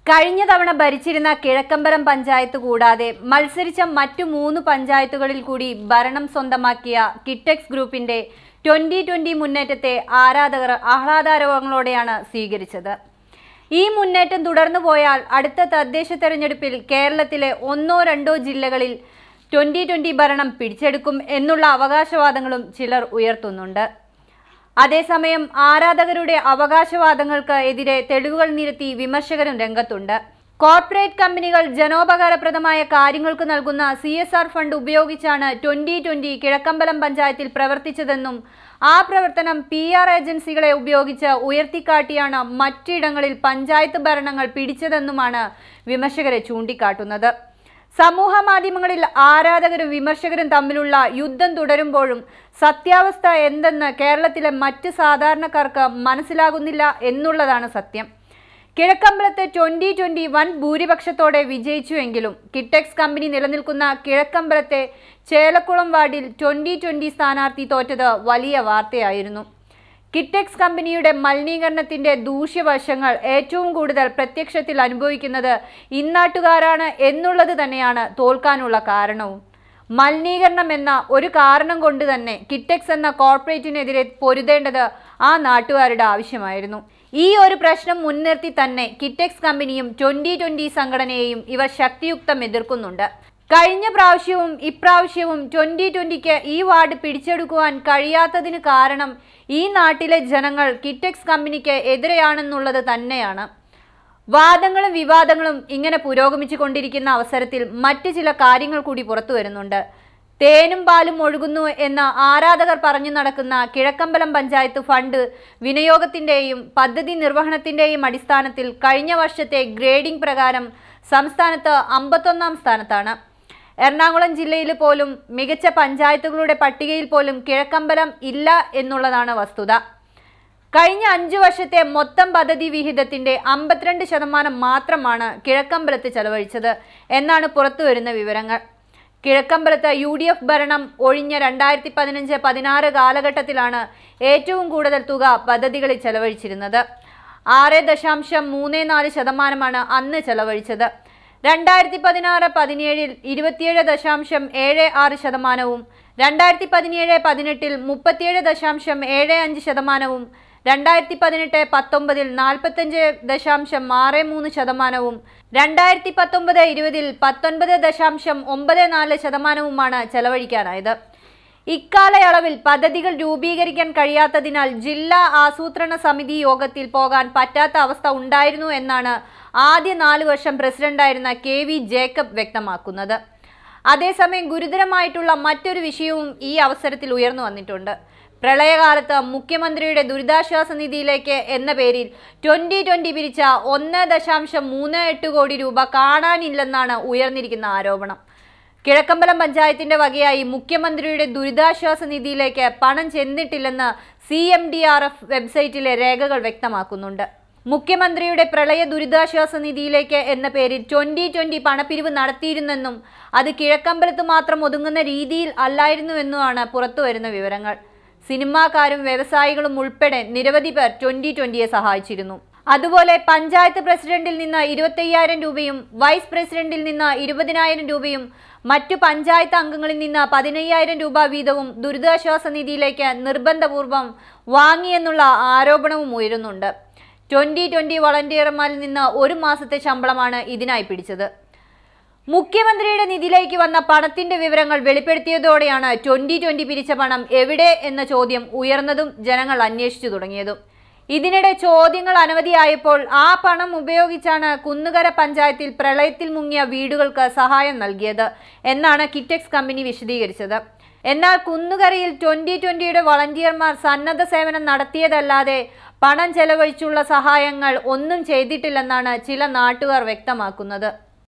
കഴിഞ്ഞ തവണ ഭരിച്ചിരുന്ന കിഴക്കമ്പലം പഞ്ചായത്ത് കൂടാതെ മത്സരിച്ച മറ്റു മൂന്ന് പഞ്ചായത്തുകളിൽ കൂടി ഭരണം സ്വന്തമാക്കിയ കിറ്റെക്സ് ഗ്രൂപ്പിന്റെ ട്വന്റി ട്വന്റി മുന്നേറ്റത്തെ ആരാധകർ ആഹ്ലാദാരവങ്ങളോടെയാണ് സ്വീകരിച്ചത് ഈ മുന്നേറ്റം തുടർന്നു പോയാൽ അടുത്ത തദ്ദേശ തെരഞ്ഞെടുപ്പിൽ കേരളത്തിലെ ഒന്നോ രണ്ടോ ജില്ലകളിൽ ട്വന്റി ട്വന്റി ഭരണം പിടിച്ചെടുക്കും എന്നുള്ള അവകാശവാദങ്ങളും ചിലർ ഉയർത്തുന്നുണ്ട് അതേസമയം ആരാധകരുടെ അവകാശവാദങ്ങൾക്ക് എതിരെ തെളിവുകൾ നിരത്തി വിമർശകരും രംഗത്തുണ്ട് കോർപ്പറേറ്റ് കമ്പനികൾ ജനോപകാരപ്രദമായ കാര്യങ്ങൾക്ക് നൽകുന്ന സി എസ് ആർ ഫണ്ട് ഉപയോഗിച്ചാണ് ട്വന്റി ട്വന്റി കിഴക്കമ്പലം പഞ്ചായത്തിൽ പ്രവർത്തിച്ചതെന്നും ആ പ്രവർത്തനം പി ആർ ഏജൻസികളെ ഉപയോഗിച്ച് ഉയർത്തിക്കാട്ടിയാണ് മറ്റിടങ്ങളിൽ പഞ്ചായത്ത് ഭരണങ്ങൾ പിടിച്ചതെന്നുമാണ് വിമർശകരെ ചൂണ്ടിക്കാട്ടുന്നത് സമൂഹ മാധ്യമങ്ങളിൽ ആരാധകരും വിമർശകരും തമ്മിലുള്ള യുദ്ധം തുടരുമ്പോഴും സത്യാവസ്ഥ എന്തെന്ന് കേരളത്തിലെ മറ്റ് സാധാരണക്കാർക്ക് മനസ്സിലാകുന്നില്ല എന്നുള്ളതാണ് സത്യം കിഴക്കമ്പലത്ത് ട്വന്റി ട്വന്റി വൻ ഭൂരിപക്ഷത്തോടെ വിജയിച്ചുവെങ്കിലും കിറ്റെക്സ് കമ്പനി നിലനിൽക്കുന്ന കിഴക്കമ്പലത്തെ ചേലക്കുളം വാർഡിൽ ട്വന്റി ട്വന്റി സ്ഥാനാർത്ഥി തോറ്റത് വലിയ വാർത്തയായിരുന്നു കിറ്റെക്സ് കമ്പനിയുടെ മലിനീകരണത്തിന്റെ ദൂഷ്യവശങ്ങൾ ഏറ്റവും കൂടുതൽ പ്രത്യക്ഷത്തിൽ അനുഭവിക്കുന്നത് ഇന്നാട്ടുകാരാണ് എന്നുള്ളത് തന്നെയാണ് തോൽക്കാനുള്ള കാരണവും മലിനീകരണം എന്ന ഒരു കാരണം കൊണ്ട് തന്നെ കിറ്റെക്സ് എന്ന കോർപ്പറേറ്റിനെതിരെ പൊരുതേണ്ടത് ആ നാട്ടുകാരുടെ ആവശ്യമായിരുന്നു ഈ ഒരു പ്രശ്നം മുൻനിർത്തി തന്നെ കിറ്റെക്സ് കമ്പനിയും ട്വന്റി ട്വന്റി സംഘടനയെയും ഇവർ ശക്തിയുക്തം എതിർക്കുന്നുണ്ട് കഴിഞ്ഞ പ്രാവശ്യവും ഇപ്രാവശ്യവും ട്വന്റി ട്വന്റിക്ക് ഈ വാർഡ് പിടിച്ചെടുക്കുവാൻ കഴിയാത്തതിന് കാരണം ഈ നാട്ടിലെ ജനങ്ങൾ കിറ്റെക്സ് കമ്പനിക്ക് എതിരെയാണെന്നുള്ളത് തന്നെയാണ് വാദങ്ങളും വിവാദങ്ങളും ഇങ്ങനെ പുരോഗമിച്ചു കൊണ്ടിരിക്കുന്ന അവസരത്തിൽ മറ്റ് ചില കാര്യങ്ങൾ കൂടി പുറത്തു വരുന്നുണ്ട് തേനും പാലും ഒഴുകുന്നു എന്ന് ആരാധകർ പറഞ്ഞു നടക്കുന്ന കിഴക്കമ്പലം പഞ്ചായത്ത് ഫണ്ട് വിനിയോഗത്തിന്റെയും പദ്ധതി നിർവഹണത്തിന്റെയും അടിസ്ഥാനത്തിൽ കഴിഞ്ഞ വർഷത്തെ ഗ്രേഡിംഗ് പ്രകാരം സംസ്ഥാനത്ത് അമ്പത്തൊന്നാം സ്ഥാനത്താണ് എറണാകുളം ജില്ലയിൽ പോലും മികച്ച പഞ്ചായത്തുകളുടെ പട്ടികയിൽ പോലും കിഴക്കമ്പലം ഇല്ല എന്നുള്ളതാണ് വസ്തുത കഴിഞ്ഞ അഞ്ചു വർഷത്തെ മൊത്തം പദ്ധതി വിഹിതത്തിന്റെ അമ്പത്തിരണ്ട് ശതമാനം മാത്രമാണ് കിഴക്കമ്പലത്ത് ചെലവഴിച്ചത് എന്നാണ് പുറത്തുവരുന്ന വിവരങ്ങൾ കിഴക്കമ്പലത്ത് യു ഡി എഫ് ഭരണം ഒഴിഞ്ഞ രണ്ടായിരത്തി പതിനഞ്ച് പതിനാറ് കാലഘട്ടത്തിലാണ് ഏറ്റവും കൂടുതൽ തുക പദ്ധതികളിൽ ചെലവഴിച്ചിരുന്നത് ആറ് ദശാംശം മൂന്ന് നാല് ശതമാനമാണ് അന്ന് ചെലവഴിച്ചത് രണ്ടായിരത്തി പതിനാറ് പതിനേഴിൽ ഇരുപത്തിയേഴ് ദശാംശം ഏഴ് ആറ് ശതമാനവും രണ്ടായിരത്തി പതിനേഴ് പതിനെട്ടിൽ മുപ്പത്തിയേഴ് ദശാംശം ഏഴ് അഞ്ച് ശതമാനവും രണ്ടായിരത്തി പതിനെട്ട് പത്തൊമ്പതിൽ നാൽപ്പത്തഞ്ച് ദശാംശം ആറ് മൂന്ന് ശതമാനവും രണ്ടായിരത്തി പത്തൊമ്പത് ഇരുപതിൽ പത്തൊൻപത് ദശാംശം ഒമ്പത് നാല് ശതമാനവുമാണ് ചെലവഴിക്കാനായത് ഇക്കാലയളവിൽ പദ്ധതികൾ രൂപീകരിക്കാൻ കഴിയാത്തതിനാൽ ജില്ലാ ആസൂത്രണ സമിതി യോഗത്തിൽ പോകാൻ പറ്റാത്ത അവസ്ഥ ഉണ്ടായിരുന്നു എന്നാണ് ആദ്യ നാല് വർഷം പ്രസിഡന്റായിരുന്ന കെ വി ജേക്കബ് വ്യക്തമാക്കുന്നത് അതേസമയം ഗുരുതരമായിട്ടുള്ള മറ്റൊരു വിഷയവും ഈ അവസരത്തിൽ ഉയർന്നു വന്നിട്ടുണ്ട് പ്രളയകാലത്ത് മുഖ്യമന്ത്രിയുടെ ദുരിതാശ്വാസ നിധിയിലേക്ക് എന്ന പേരിൽ ട്വന്റി ട്വന്റി പിരിച്ച ഒന്ന് ദശാംശം മൂന്ന് എട്ട് കോടി രൂപ കാണാനില്ലെന്നാണ് ഉയർന്നിരിക്കുന്ന ആരോപണം കിഴക്കമ്പലം പഞ്ചായത്തിന്റെ വകയായി മുഖ്യമന്ത്രിയുടെ ദുരിതാശ്വാസ നിധിയിലേക്ക് പണം ചെന്നിട്ടില്ലെന്ന് C M D R F വെബ്സൈറ്റിലെ രേഖകൾ വ്യക്തമാക്കുന്നുണ്ട് മുഖ്യമന്ത്രിയുടെ പ്രളയ ദുരിതാശ്വാസ നിധിയിലേക്ക് എന്ന പേരിൽ ട്വന്റി ട്വന്റി പണപ്പിരിവ് നടത്തിയിരുന്നെന്നും അത് കിഴക്കമ്പലത്ത് മാത്രം ഒതുങ്ങുന്ന രീതിയിൽ അല്ലായിരുന്നുവെന്നുമാണ് പുറത്തുവരുന്ന വിവരങ്ങൾ സിനിമാക്കാരും വ്യവസായികളും ഉൾപ്പെടെ നിരവധി പേർ ട്വന്റി ട്വന്റിയെ സഹായിച്ചിരുന്നു അതുപോലെ പഞ്ചായത്ത് പ്രസിഡന്റിൽ നിന്ന് ഇരുപത്തയ്യായിരം രൂപയും വൈസ് പ്രസിഡന്റിൽ നിന്ന് ഇരുപതിനായിരം രൂപയും മറ്റു പഞ്ചായത്ത് അംഗങ്ങളിൽ നിന്ന് പതിനയ്യായിരം രൂപ വീതവും ദുരിതാശ്വാസ നിധിയിലേക്ക് നിർബന്ധപൂർവം വാങ്ങിയെന്നുള്ള ആരോപണവും ഉയരുന്നുണ്ട് ട്വന്റി ട്വന്റി വളണ്ടിയർമാരിൽ നിന്ന് ഒരു മാസത്തെ ശമ്പളമാണ് ഇതിനായി പിടിച്ചത് മുഖ്യമന്ത്രിയുടെ നിധിയിലേക്ക് വന്ന പണത്തിന്റെ വിവരങ്ങൾ വെളിപ്പെടുത്തിയതോടെയാണ് ട്വന്റി ട്വന്റി പിരിച്ച പണം എവിടെ എന്ന ചോദ്യം ഉയർന്നതും ജനങ്ങൾ അന്വേഷിച്ചു തുടങ്ങിയതും ഇതിനിടെ ചോദ്യങ്ങൾ അനവധിയായപ്പോൾ ആ പണം ഉപയോഗിച്ചാണ് കുന്നുകര പഞ്ചായത്തിൽ പ്രളയത്തിൽ മുങ്ങിയ വീടുകൾക്ക് സഹായം നൽകിയത് എന്നാണ് കിറ്റെക്സ് കമ്പനി വിശദീകരിച്ചത് എന്നാൽ കുന്നുകരയിൽ ട്വന്റി ട്വന്റിയുടെ വളണ്ടിയർമാർ സന്നദ്ധ സേവനം നടത്തിയതല്ലാതെ പണം ചെലവഴിച്ചുള്ള സഹായങ്ങൾ ഒന്നും ചെയ്തിട്ടില്ലെന്നാണ് ചില നാട്ടുകാർ വ്യക്തമാക്കുന്നത്